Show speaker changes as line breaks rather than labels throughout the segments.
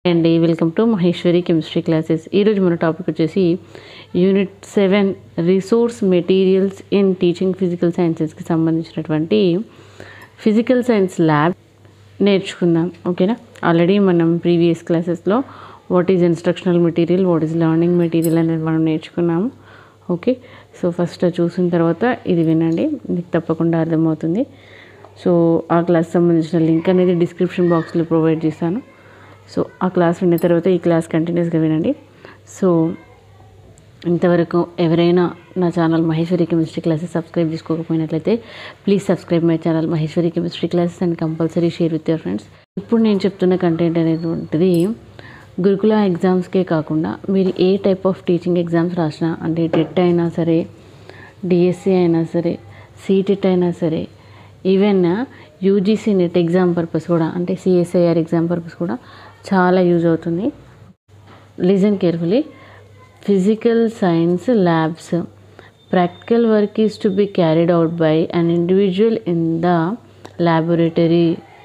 అండి welcome to Maheshwari chemistry classes ఈరోజు మన టాపిక్ వచ్చేసి unit seven resource materials in teaching physical సైన్సెస్కి సంబంధించినటువంటి ఫిజికల్ సైన్స్ ల్యాబ్ నేర్చుకుందాం ఓకేనా ఆల్రెడీ మనం ప్రీవియస్ క్లాసెస్లో what is instructional material what is learning material అనేది మనం నేర్చుకున్నాము ఓకే సో ఫస్ట్ చూసిన తర్వాత ఇది వినండి మీకు తప్పకుండా అర్థమవుతుంది సో ఆ క్లాస్ సంబంధించిన లింక్ అనేది డిస్క్రిప్షన్ బాక్స్లో ప్రొవైడ్ చేశాను సో ఆ క్లాస్ విన్న తర్వాత ఈ క్లాస్ కంటిన్యూస్గా వినండి సో ఇంతవరకు ఎవరైనా నా channel Maheshwari chemistry classes subscribe చేసుకోకపోయినట్లయితే please subscribe my channel Maheshwari chemistry classes and compulsory share with your friends ఇప్పుడు నేను చెప్తున్న కంటెంట్ అనేటువంటిది గురుకుల ఎగ్జామ్స్కే కాకుండా మీరు ఏ టైప్ ఆఫ్ టీచింగ్ ఎగ్జామ్స్ రాసినా అంటే టెట్ అయినా సరే డిఎస్సి అయినా సరే సీటెట్ అయినా సరే even UGC NET exam purpose కూడా అంటే సిఎస్ఐఆర్ ఎగ్జామ్ పర్పస్ కూడా చాలా యూజ్ అవుతుంది listen carefully physical science labs practical work is to be carried out by an individual in the laboratory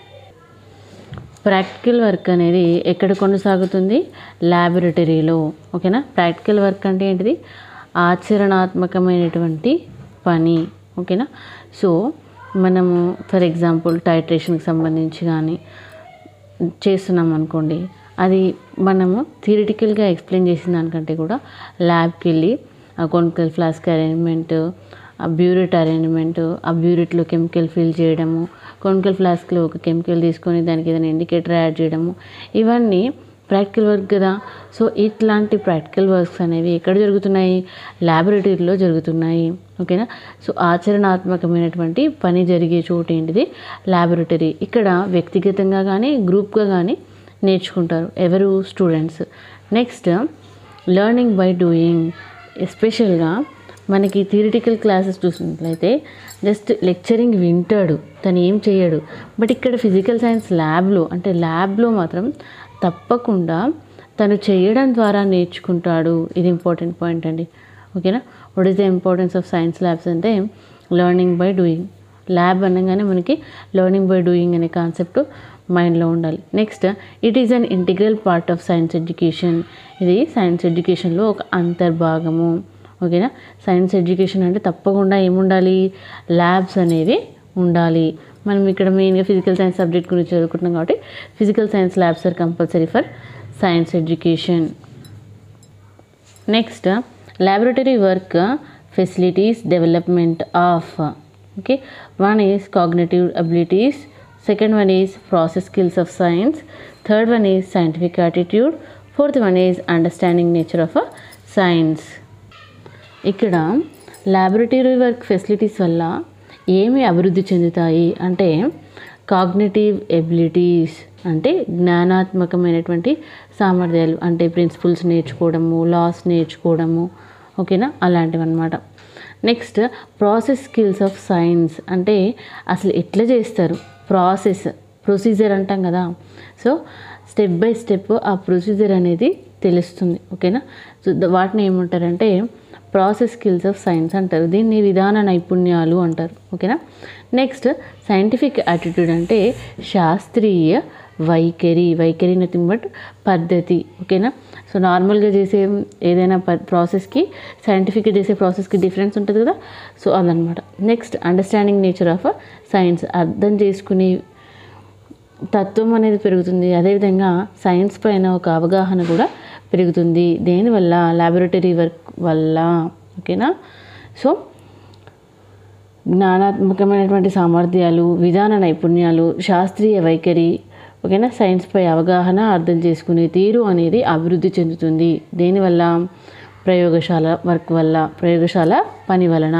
practical work అనేది ఎక్కడ కొనసాగుతుంది ల్యాబొరేటరీలో ఓకేనా ప్రాక్టికల్ వర్క్ అంటే ఏంటిది ఆచరణాత్మకమైనటువంటి పని ఓకేనా సో మనము ఫర్ ఎగ్జాంపుల్ టైట్రేషన్కి సంబంధించి కానీ చేస్తున్నాం అనుకోండి అది మనము థియరిటికల్గా ఎక్స్ప్లెయిన్ చేసిన దానికంటే కూడా ల్యాబ్కి వెళ్ళి ఆ కొనికల్ ఫ్లాస్క్ అరేంజ్మెంట్ ఆ బ్యూరెట్ అరేంజ్మెంట్ ఆ బ్యూరెట్లో కెమికల్ ఫిల్ చేయడము కొనికల్ ఫ్లాస్క్లో ఒక కెమికల్ తీసుకొని దానికి ఏదైనా ఇండికేటర్ యాడ్ చేయడము ఇవన్నీ ప్రాక్టికల్ వర్క్ కదా సో ఇట్లాంటి ప్రాక్టికల్ వర్క్స్ అనేవి ఎక్కడ జరుగుతున్నాయి ల్యాబొరేటరీలో జరుగుతున్నాయి ఓకేనా సో ఆచరణాత్మకమైనటువంటి పని జరిగే చోటు ఏంటిది ల్యాబొరేటరీ ఇక్కడ వ్యక్తిగతంగా కానీ గ్రూప్గా కానీ నేర్చుకుంటారు ఎవరు students next learning by doing ఎస్పెషల్గా మనకి థియరిటికల్ క్లాసెస్ చూసినట్లయితే జస్ట్ లెక్చరింగ్ వింటాడు తను ఏం చేయడు బట్ ఇక్కడ ఫిజికల్ సైన్స్ ల్యాబ్లో అంటే ల్యాబ్లో మాత్రం తప్పకుండా తను చేయడం ద్వారా నేర్చుకుంటాడు ఇది ఇంపార్టెంట్ పాయింట్ అండి ఓకేనా what is the importance of science labs అంటే లెర్నింగ్ బై డూయింగ్ ల్యాబ్ అనగానే మనకి లెర్నింగ్ బై డూయింగ్ అనే కాన్సెప్ట్ మైండ్లో ఉండాలి next it is an integral part of science education ఇది సైన్స్ ఎడ్యుకేషన్లో ఒక అంతర్భాగము ఓకేనా సైన్స్ ఎడ్యుకేషన్ అంటే తప్పకుండా ఏముండాలి ల్యాబ్స్ అనేవి ఉండాలి మనం ఇక్కడ మెయిన్గా ఫిజికల్ సైన్స్ సబ్జెక్ట్ గురించి చదువుకుంటున్నాం కాబట్టి physical science labs are compulsory for science education next laboratory work uh, facilities development of uh, okay one is cognitive abilities second one is process skills of science third one is scientific attitude fourth one is understanding nature of a science ఇక్కడ laboratory work facilities వల్ల ఏమి అభివృద్ధి చెందుతాయి అంటే cognitive abilities అంటే జ్ఞానాత్మకమైనటువంటి సామర్థ్యాలు అంటే principles నేర్చుకోవడము loss నేర్చుకోవడము ఓకేనా అలాంటివి అనమాట next process skills of science అంటే అసలు ఎట్లా చేస్తారు ప్రాసెస్ ప్రొసీజర్ అంటాం కదా సో స్టెప్ బై స్టెప్ ఆ ప్రొసీజర్ అనేది తెలుస్తుంది ఓకేనా సో ద- వాటిని ఏమంటారంటే ప్రాసెస్ స్కిల్స్ ఆఫ్ సైన్స్ అంటారు దీన్ని విధాన నైపుణ్యాలు అంటారు ఓకేనా నెక్స్ట్ సైంటిఫిక్ యాటిట్యూడ్ అంటే శాస్త్రీయ వైఖరి వైఖరి నథింగ్ బట్ పద్ధతి ఓకేనా సో నార్మల్గా చేసే ఏదైనా ప ప్రాసెస్కి సైంటిఫిక్గా చేసే ప్రాసెస్కి డిఫరెన్స్ ఉంటుంది కదా సో అదనమాట next understanding nature of science అర్థం చేసుకునే తత్వం అనేది పెరుగుతుంది అదేవిధంగా సైన్స్ పైన ఒక అవగాహన కూడా పెరుగుతుంది దేనివల్ల ల్యాబొరేటరీ వర్క్ వల్ల ఓకేనా సో జ్ఞానాత్మకమైనటువంటి సామర్థ్యాలు విధాన నైపుణ్యాలు శాస్త్రీయ వైఖరి ఓకేనా సైన్స్పై అవగాహన అర్థం చేసుకునే తీరు అనేది అభివృద్ధి చెందుతుంది దేనివల్ల ప్రయోగశాల వర్క్ వల్ల ప్రయోగశాల పని వలన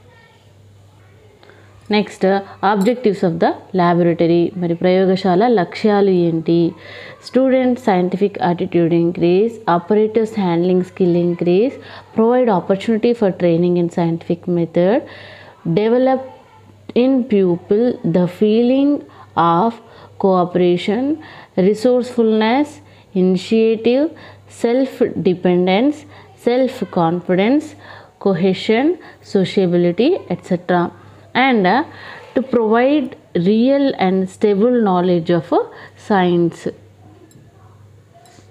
next objectives of the laboratory మరి ప్రయోగశాల లక్ష్యాలు ఏంటి student scientific attitude increase operators handling skill increase provide opportunity for training in scientific method develop in people the feeling of cooperation resourcefulness initiative self dependence self confidence cohesion, sociability, etc. And uh, to provide real and stable knowledge of uh, science.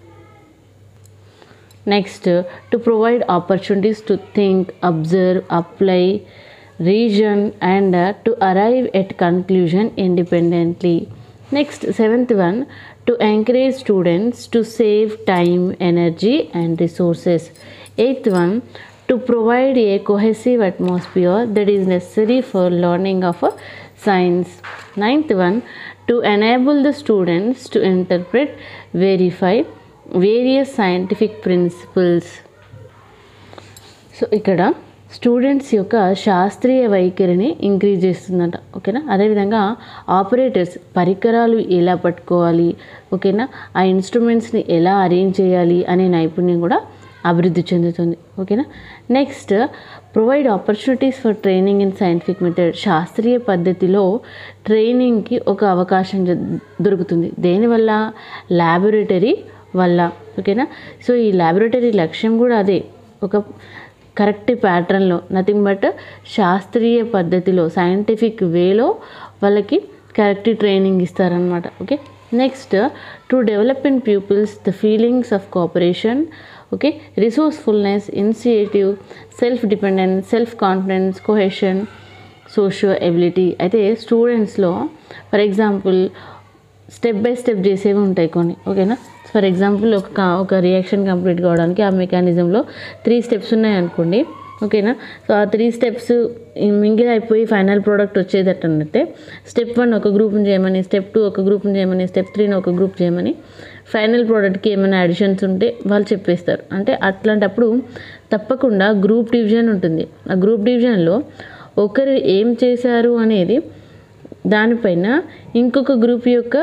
Next to provide opportunities to think observe apply reason and to arrive at conclusion independently next seventh one to encourage students to save time energy and resources eighth one to provide a cohesive atmosphere that is necessary for learning of a science. Ninth one, to enable the students to interpret, verify various scientific principles. So ఇక్కడ students యొక్క శాస్త్రీయ వైఖరిని increase చేస్తుందంట ఓకేనా అదేవిధంగా operators పరికరాలు ఎలా పట్టుకోవాలి ఓకేనా ఆ ఇన్స్ట్రుమెంట్స్ని ఎలా అరేంజ్ చేయాలి అనే నైపుణ్యం కూడా అభివృద్ధి చెందుతుంది ఓకేనా next provide opportunities for training in scientific method శాస్త్రీయ పద్ధతిలో ట్రైనింగ్కి ఒక అవకాశం జ- దొరుకుతుంది దేనివల్ల ల్యాబొరేటరీ వల్ల ఓకేనా సో ఈ ల్యాబొరేటరీ లక్ష్యం కూడా అదే ఒక కరెక్ట్ ప్యాటర్న్లో నథింగ్ బట్ శాస్త్రీయ పద్ధతిలో సైంటిఫిక్ వేలో వాళ్ళకి కరెక్ట్ ట్రైనింగ్ ఇస్తారనమాట okay next to develop in peoples the feelings of cooperation okay resourcefulness initiative self dependence self confidence cohesion sociability అయితే స్టూడెంట్స్లో for example step by step చేసేవి ఉంటాయి కొన్ని ఓకేనా ఫర్ ఎగ్జాంపుల్ ఒక కా- ఒక రియాక్షన్ కంప్లీట్ కావడానికి ఆ మెకానిజంలో త్రీ స్టెప్స్ ఉన్నాయి అనుకోండి ఓకేనా సో ఆ త్రీ స్టెప్స్ మింగిల్ అయిపోయి ఫైనల్ ప్రోడక్ట్ వచ్చేటట్టు అంటే స్టెప్ వన్ ఒక గ్రూప్ని చేయమని స్టెప్ టూ ఒక గ్రూప్ని చేయమని స్టెప్ త్రీని ఒక గ్రూప్ చేయమని ఫైనల్ ప్రోడక్ట్కి ఏమైనా అడిషన్స్ ఉంటే వాళ్ళు చెప్పేస్తారు అంటే అట్లాంటప్పుడు తప్పకుండా గ్రూప్ డివిజన్ ఉంటుంది ఆ గ్రూప్ డివిజన్లో ఒకరు ఏం చేశారు అనేది దానిపైన ఇంకొక గ్రూప్ యొక్క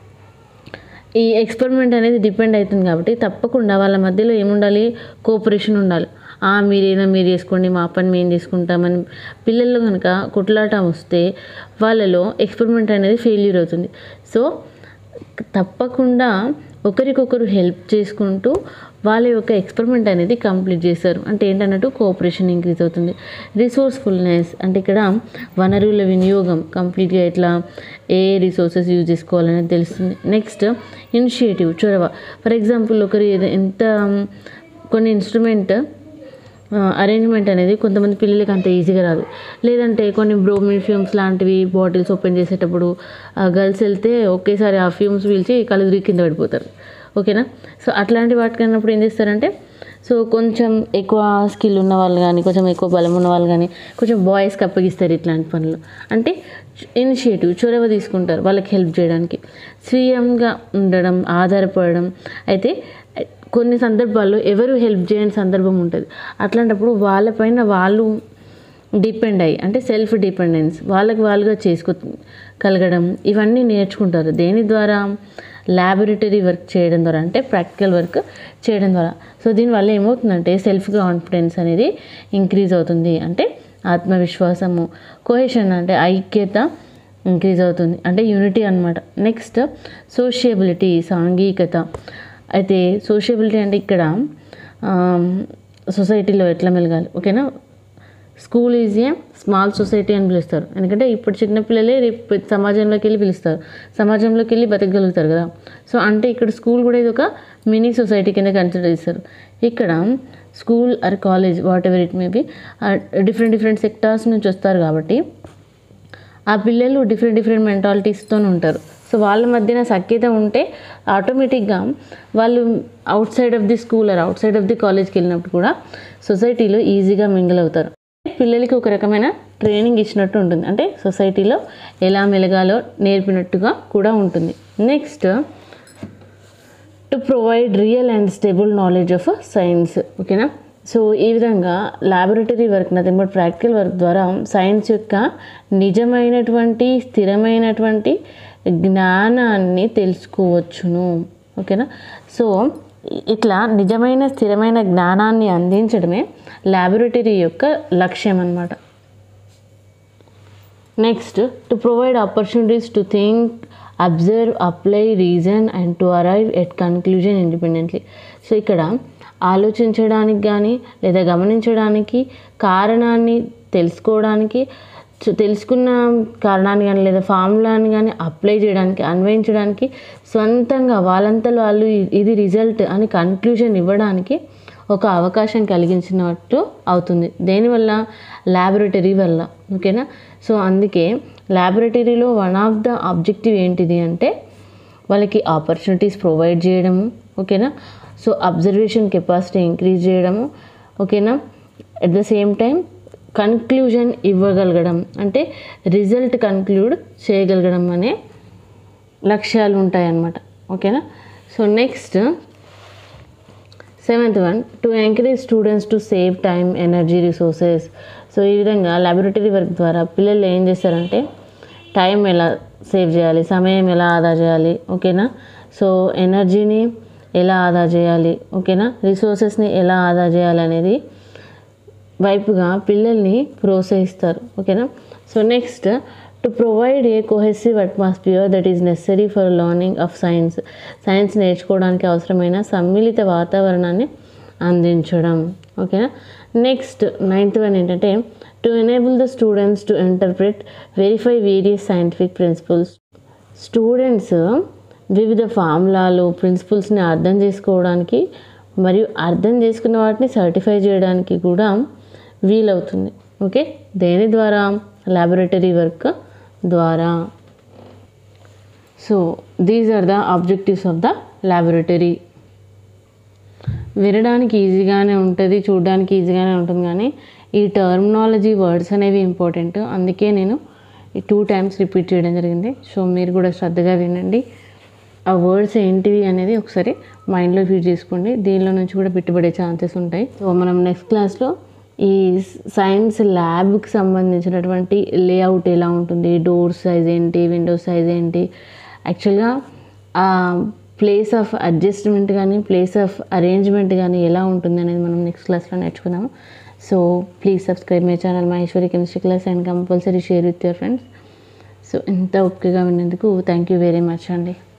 ఈ ఎక్స్పెరిమెంట్ అనేది డిపెండ్ అవుతుంది కాబట్టి తప్పకుండా వాళ్ళ మధ్యలో ఏముండాలి కోఆపరేషన్ ఉండాలి "ఆ, మీరేనా మీరు చేసుకోండి మా పని మేము చేసుకుంటామని పిల్లల్లో కనుక కొట్లాట వస్తే వాళ్ళలో ఎక్స్పెరిమెంట్ అనేది ఫెయిల్యూర్ అవుతుంది సో తప్పకుండా ఒకరికొకరు హెల్ప్ చేసుకుంటూ వాళ్ళ యొక్క ఎక్స్పెరిమెంట్ అనేది కంప్లీట్ చేస్తారు అంటే ఏంటన్నట్టు కోఆపరేషన్ ఇంక్రీజ్ అవుతుంది రిసోర్స్ఫుల్నెస్ అంటే ఇక్కడ వనరుల వినియోగం కంప్లీట్గా ఎట్లా ఏ రిసోర్సెస్ యూజ్ చేసుకోవాలనేది తెలుస్తుంది నెక్స్ట్ ఇనిషియేటివ్ చొరవ ఫర్ ఎగ్జాంపుల్ ఒకరు ఏదో- ఎంత కొన్ని ఇన్స్ట్రుమెంట్ అరేంజ్మెంట్ అనేది కొంతమంది పిల్లలకి అంత ఈజీగా రాదు లేదంటే కొన్ని బ్రోమిన్ ఫ్యూమ్స్ లాంటివి బాటిల్స్ ఓపెన్ చేసేటప్పుడు గర్ల్స్ వెళ్తే ఒకేసారి ఆ ఫ్యూమ్స్ పీల్చి కళ్ళు తిరిగి కింద పడిపోతారు ఓకేనా సో అట్లాంటి వాటికి అన్నప్పుడు ఏం చేస్తారంటే సో కొంచెం ఎక్కువ స్కిల్ ఉన్న వాళ్ళు కానీ కొంచెం ఎక్కువ బలం ఉన్న వాళ్ళు కానీ కొంచెం బాయ్స్కి అప్పగిస్తారు ఇట్లాంటి పనులు అంటే ఇనిషియేటివ్ చొరవ తీసుకుంటారు వాళ్ళకి హెల్ప్ చేయడానికి స్వీయంగా ఉండడం ఆధారపడడం అయితే కొన్ని సందర్భాల్లో ఎవరు హెల్ప్ చేయని సందర్భం ఉంటుంది అట్లాంటప్పుడు వాళ్ళపైన వాళ్ళు డిపెండ్ అయ్యి అంటే సెల్ఫ్ డిపెండెన్స్ వాళ్ళకి వాళ్ళుగా చేసుకో కలగడం ఇవన్నీ నేర్చుకుంటారు దేని ద్వారా ల్యాబొరేటరీ వర్క్ చేయడం ద్వారా అంటే ప్రాక్టికల్ వర్క్ చేయడం ద్వారా సో దీనివల్ల ఏమవుతుందంటే సెల్ఫ్ కాన్ఫిడెన్స్ అనేది ఇంక్రీజ్ అవుతుంది అంటే ఆత్మవిశ్వాసము కోహెషన్ అంటే ఐక్యత ఇంక్రీజ్ అవుతుంది అంటే యూనిటీ అనమాట నెక్స్ట్ సోషియబిలిటీ సాంఘికత అయితే సోషియబిలిటీ అంటే ఇక్కడ సొసైటీలో ఎట్లా మెలగాలి ఓకేనా school is a small society అని పిలుస్తారు ఎందుకంటే ఇప్పుడు చిన్నపిల్లలే రేపు పెద్ద సమాజంలోకి వెళ్ళి పిలుస్తారు సమాజంలోకి వెళ్ళి బతకగలుగుతారు కదా సో అంటే ఇక్కడ స్కూల్ కూడా ఇది ఒక మినీ సొసైటీ కింద కన్సిడర్ చేస్తారు ఇక్కడ school or college whatever it may be different different sectors నుంచి వస్తారు కాబట్టి ఆ పిల్లలు డిఫరెంట్ డిఫరెంట్ మెంటాలిటీస్తో ఉంటారు సో వాళ్ళ మధ్యన సఖ్యత ఉంటే ఆటోమేటిక్గా వాళ్ళు outside of the school or outside of the కాలేజ్కి వెళ్ళినప్పుడు కూడా సొసైటీలో ఈజీగా మింగిల్ అవుతారు పిల్లలకి ఒక రకమైన ట్రైనింగ్ ఇచ్చినట్టు ఉంటుంది అంటే సొసైటీలో ఎలా మెలగాలో నేర్పినట్టుగా కూడా ఉంటుంది next to provide real and stable knowledge of science ఓకేనా సో ఈ విధంగా laboratory work nothing but practical work ద్వారా సైన్స్ యొక్క నిజమైనటువంటి స్థిరమైనటువంటి జ్ఞానాన్ని తెలుసుకోవచ్చును ఓకేనా సో ఇట్లా నిజమైన స్థిరమైన జ్ఞానాన్ని అందించడమే ల్యాబొరేటరీ యొక్క లక్ష్యం అన్నమాట next to provide opportunities to think observe apply reason and to arrive at conclusion independently so ఇక్కడ ఆలోచించడానికి కానీ లేదా గమనించడానికి కారణాన్ని తెలుసుకోవడానికి సో తెలుసుకున్న కారణాన్ని కానీ లేదా ఫార్ములాని కానీ అప్లై చేయడానికి అన్వయించడానికి సొంతంగా వాళ్ళంతలో వాళ్ళు ఇది రిజల్ట్ అని కన్క్లూజన్ ఇవ్వడానికి ఒక అవకాశం కలిగించినట్టు అవుతుంది దేనివల్ల ల్యాబొరేటరీ వల్ల ఓకేనా సో అందుకే ల్యాబొరేటరీలో వన్ ఆఫ్ ద ఆబ్జెక్టివ్ ఏంటిది అంటే వాళ్ళకి ఆపర్చునిటీస్ ప్రొవైడ్ చేయడము ఓకేనా సో అబ్జర్వేషన్ కెపాసిటీ ఇంక్రీజ్ చేయడము ఓకేనా at the same time conclusion ఇవ్వగలగడం అంటే రిజల్ట్ కన్క్లూడ్ చేయగలగడం అనే లక్ష్యాలు ఉంటాయన్నమాట ఓకేనా so next seventh one to encourage students to save time energy resources so ఈ విధంగా ల్యాబొరేటరీ వర్క్ ద్వారా పిల్లలు ఏం చేస్తారంటే టైం ఎలా సేవ్ చేయాలి సమయం ఎలా ఆదా చేయాలి ఓకేనా సో ఎనర్జీని ఎలా ఆదా చేయాలి ఓకేనా రిసోర్సెస్ని ఎలా ఆదా చేయాలి అనేది వైపుగా పిల్లల్ని ప్రోత్సహిస్తారు ఓకేనా so next to provide a cohesive atmosphere that is necessary for learning of science science నేర్చుకోవడానికి అవసరమైన సమ్మిళిత వాతావరణాన్ని అందించడం ఓకేనా నెక్స్ట్ నైన్త్ వన్ ఏంటంటే to enable the students to interpret verify various scientific principles students వివిధ ఫార్ములాలు ప్రిన్సిపల్స్ని అర్థం చేసుకోవడానికి మరియు అర్థం చేసుకున్న వాటిని సర్టిఫై చేయడానికి కూడా వీలవుతుంది ఓకే దేని ద్వారా ల్యాబొరేటరీ వర్క్ ద్వారా so these are the objectives of the laboratory వినడానికి ఈజీగానే ఉంటుంది చూడడానికి ఈజీగానే ఉంటుంది కానీ ఈ టర్మినాలజీ వర్డ్స్ అనేవి ఇంపార్టెంట్ అందుకే నేను ఈ టూ టైమ్స్ రిపీట్ చేయడం జరిగింది సో మీరు కూడా శ్రద్ధగా వినండి ఆ వర్డ్స్ ఏంటివి అనేది ఒకసారి మైండ్లో ఫీడ్ చేసుకోండి దీనిలో నుంచి కూడా పెట్టుబడే ఛాన్సెస్ ఉంటాయి సో మనం నెక్స్ట్ క్లాస్లో ఈ సైన్స్ ల్యాబ్కి సంబంధించినటువంటి లేఅవుట్ ఎలా ఉంటుంది డోర్ సైజ్ ఏంటి విండో సైజ్ ఏంటి యాక్చువల్గా ఆ ప్లేస్ ఆఫ్ అడ్జస్ట్మెంట్ కానీ ప్లేస్ ఆఫ్ అరేంజ్మెంట్ కానీ ఎలా ఉంటుంది అనేది మనం నెక్స్ట్ క్లాస్లో నేర్చుకుందాము so please subscribe my channel Maheshwari chemistry class and compulsory share with your friends so ఇంత ఓపికగా విన్నందుకు థ్యాంక్ యూ వెరీ మచ్ అండి